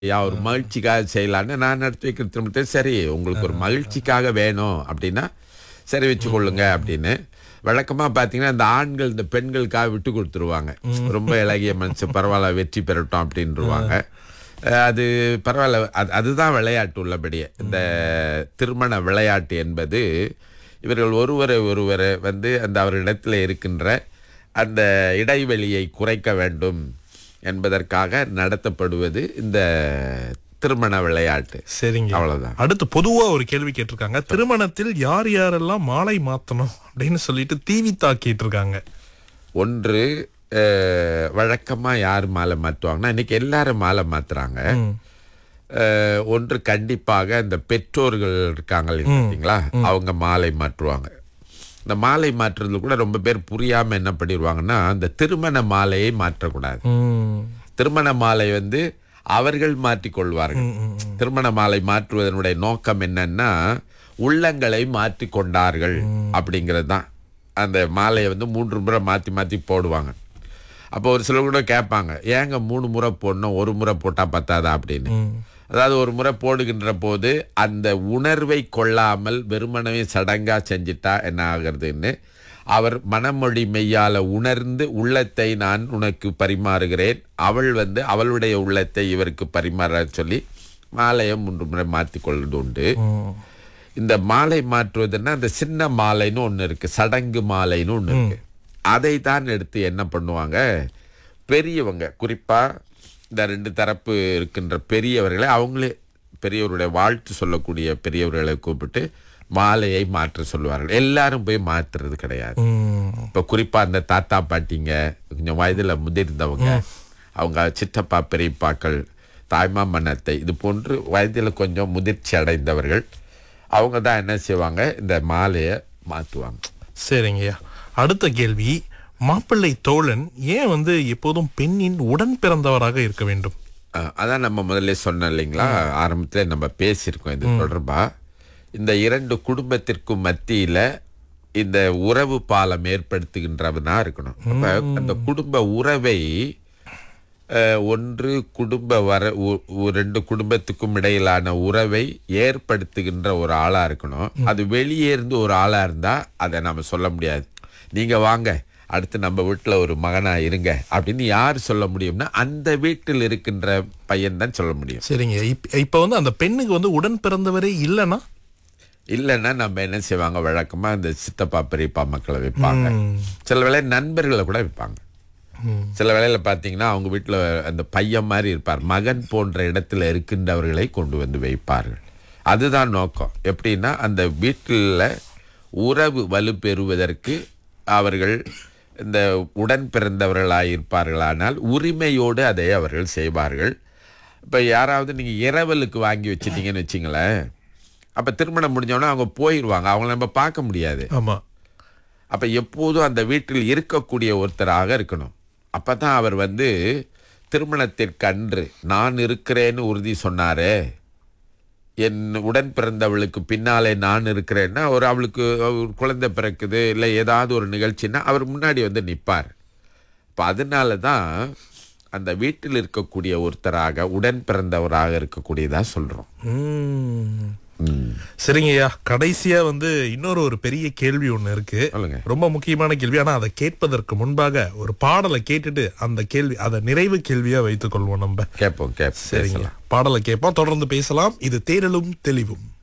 யா ஒரு மகிழ்ச்சிக்காக செய்யலான்னு நான் நடத்தி வைக்கிற திருமணத்தை சரி உங்களுக்கு ஒரு மகிழ்ச்சிக்காக வேணும் அப்படின்னா சரி வச்சுக்கொள்ளுங்க அப்படின்னு வழக்கமா பாத்தீங்கன்னா இந்த ஆண்கள் இந்த பெண்களுக்காக விட்டு கொடுத்துருவாங்க ரொம்ப இளகிய மனுஷன் பரவாயில்ல வெற்றி பெறட்டும் அப்படின்ருவாங்க அஹ் அது பரவாயில்ல அது அதுதான் விளையாட்டு உள்ளபடியே இந்த திருமண விளையாட்டு என்பது இவர்கள் ஒருவரை ஒருவரை வந்து அந்த அவர்களிடத்தில் இருக்கின்ற அந்த இடைவெளியை குறைக்க வேண்டும் என்பதற்காக நடத்தப்படுவது இந்த திருமண விளையாட்டு சரிங்க அவ்வளவுதான் அடுத்து பொதுவா ஒரு கேள்வி கேட்டிருக்காங்க திருமணத்தில் யார் யாரெல்லாம் மாலை மாத்தணும் அப்படின்னு சொல்லிட்டு தீவி தாக்கிட்டு இருக்காங்க ஒன்று அஹ், வழக்கமா யார் மாலை மாற்றுவாங்கன்னா இன்னைக்கு எல்லாரும் மாலை மாத்துறாங்க அஹ், ஒன்று கண்டிப்பாக இந்த பெற்றோர்கள் இருக்காங்க பார்த்தீங்களா அவங்க மாலை மாற்றுவாங்க இந்த மாலை மாற்றுறதுல கூட ரொம்ப பேர் புரியாம என்ன பண்ணிடுவாங்கன்னா அந்த திருமண மாலையை மாற்றக்கூடாது ம். திருமண மாலை வந்து அவர்கள் மாற்றிக்கொள்வார்கள் திருமண மாலை மாற்றுவதனுடைய நோக்கம் என்னன்னா உள்ளங்களை மாற்றி கொண்டார்கள் அப்படிங்கிறது தான் அந்த மாலையை வந்து மூன்று முறை மாற்றி மாற்றி போடுவாங்க அப்போ ஒரு சிலர் கூட கேட்பாங்க ஏங்க மூணு முறை போடணும் ஒரு முறை போட்டால் பத்தாதா அப்படின்னு அதாவது ஒரு முறை போடுகின்ற போது அந்த உணர்வை கொள்ளாமல் வெறுமனவே சடங்கா செஞ்சிட்டா என்ன ஆகுறதுன்னு அவர் மனமொழி மெய்யால உணர்ந்து உள்ளத்தை நான் உனக்கு பரிமாறுகிறேன் அவள் வந்து அவளுடைய உள்ளத்தை இவருக்கு பரிமாற சொல்லி மாலையை மூன்று முறை மாற்றிக் கொள்வது உண்டு ம். இந்த மாலை மாற்றுவதுன்னா அந்த சின்ன மாலைன்னு ஒன்று இருக்கு சடங்கு மாலைன்னு ஒன்று இருக்கு அதை தான் எடுத்து என்ன பண்ணுவாங்க பெரியவங்க குறிப்பா இந்த ரெண்டு தரப்பு இருக்கின்ற பெரியவர்களை அவங்களே பெரியவருடைய வாழ்த்து சொல்லக்கூடிய பெரியவர்களை கூப்பிட்டு மாலையை மாற்ற சொல்லுவார்கள் எல்லாரும் போய் மாற்றுறது கிடையாது ம். இப்போ குறிப்பா அந்த தாத்தா பாட்டிங்க கொஞ்சம் வயதுல முதிர்ந்தவங்க அவங்க சித்தப்பா பெரியப்பாக்கள் தாய்மா மன்னத்தை இது போன்று வயதில் கொஞ்சம் முதிர்ச்சி அடைந்தவர்கள் அவங்க தான் என்ன செய்வாங்க இந்த மாலையை மாற்றுவாங்க சரிங்கய்யா அடுத்த கேள்வி மாப்பிள்ளை தோழன் ஏன் வந்து எப்போதும் பெண்ணின் உடன் பிறந்தவராக இருக்க வேண்டும் அஹ், அதான் நம்ம முதல்ல சொன்னோம் இல்லைங்களா ஆரம்பத்துல நம்ம பேசியிருக்கோம் இது தொடர்பா இந்த இரண்டு குடும்பத்திற்கும் மத்தியில இந்த உறவு பாலம் ஏற்படுத்துகின்றவனா இருக்கணும் அப்ப அந்த குடும்ப உறவை அஹ், ஒன்று குடும்ப வர உ- உ- ரெண்டு குடும்பத்துக்கும் இடையிலான உறவை ஏற்படுத்துகின்ற ஒரு ஆளா இருக்கணும் அது வெளியே இருந்து ஒரு ஆளா இருந்தா அதை நம்ம சொல்ல முடியாது நீங்க வாங்க அடுத்து நம்ம வீட்டுல ஒரு மகனா இருங்க அப்படின்னு யார் சொல்ல முடியும்னா அந்த வீட்டில் இருக்கின்ற பையன் தான் சொல்ல முடியும் சரிங்க இப்ப இப்ப வந்து அந்த பெண்ணுக்கு வந்து உடன் பிறந்தவரே இல்லைன்னா இல்லைன்னா நம்ம என்ன செய்வாங்க வழக்கமா இந்த சித்தப்பா பெரியப்பா மக்களை வைப்பாங்க சில வேளை நண்பர்களை கூட வைப்பாங்க சில வேளையில பார்த்தீங்கன்னா அவங்க வீட்டில் அந்த பையன் மாதிரி இருப்பார் மகன் போன்ற இடத்துல இருக்கின்றவர்களை கொண்டு வந்து வைப்பார்கள் அதுதான் நோக்கம் எப்படின்னா அந்த வீட்டில் உறவு வலுப்பெறுவதற்கு அவர்கள் இந்த உடன் பிறந்தவர்களாக இருப்பார்களானால் உரிமையோடு அதை அவர்கள் செய்வார்கள் இப்போ யாராவது நீங்கள் இரவலுக்கு வாங்கி வச்சிட்டீங்கன்னு வச்சிங்களேன் அப்போ திருமணம் முடிஞ்சோடனே அவங்க போயிடுவாங்க அவங்கள நம்ம பார்க்க முடியாது ஆமா அப்ப எப்போதும் அந்த வீட்டில் இருக்கக்கூடிய ஒருத்தராக இருக்கணும் அப்பதான் அவர் வந்து திருமணத்திற்கு அன்று நான் இருக்கிறேன்னு உறுதி சொன்னாரே என் உடன் பிறந்தவளுக்கு பின்னாலே நான் இருக்கிறேன்னா ஒரு அவளுக்கு ஒரு குழந்தை பிறக்குது இல்லை ஏதாவது ஒரு நிகழ்ச்சின்னா அவர் முன்னாடி வந்து நிற்பார் இப்போ அதனால தான் அந்த வீட்டில் இருக்கக்கூடிய ஒருத்தராக உடன் பிறந்தவராக இருக்கக்கூடியதா சொல்றோம் ம். ம். சரிங்கய்யா கடைசியா வந்து இன்னொரு ஒரு பெரிய கேள்வி ஒண்ணு இருக்கு சொல்லுங்க ரொம்ப முக்கியமான கேள்வி ஆனா அதை கேட்பதற்கு முன்பாக ஒரு பாடலை கேட்டுட்டு அந்த கேள்வி அதை நிறைவு கேள்வியா வைத்துக் கொள்வோம் நம்ம கேட்போம் கேட்போம் சரிங்க பேசலாம் பாடலை கேட்போம் தொடர்ந்து பேசலாம் இது தேரலும் தெளிவும்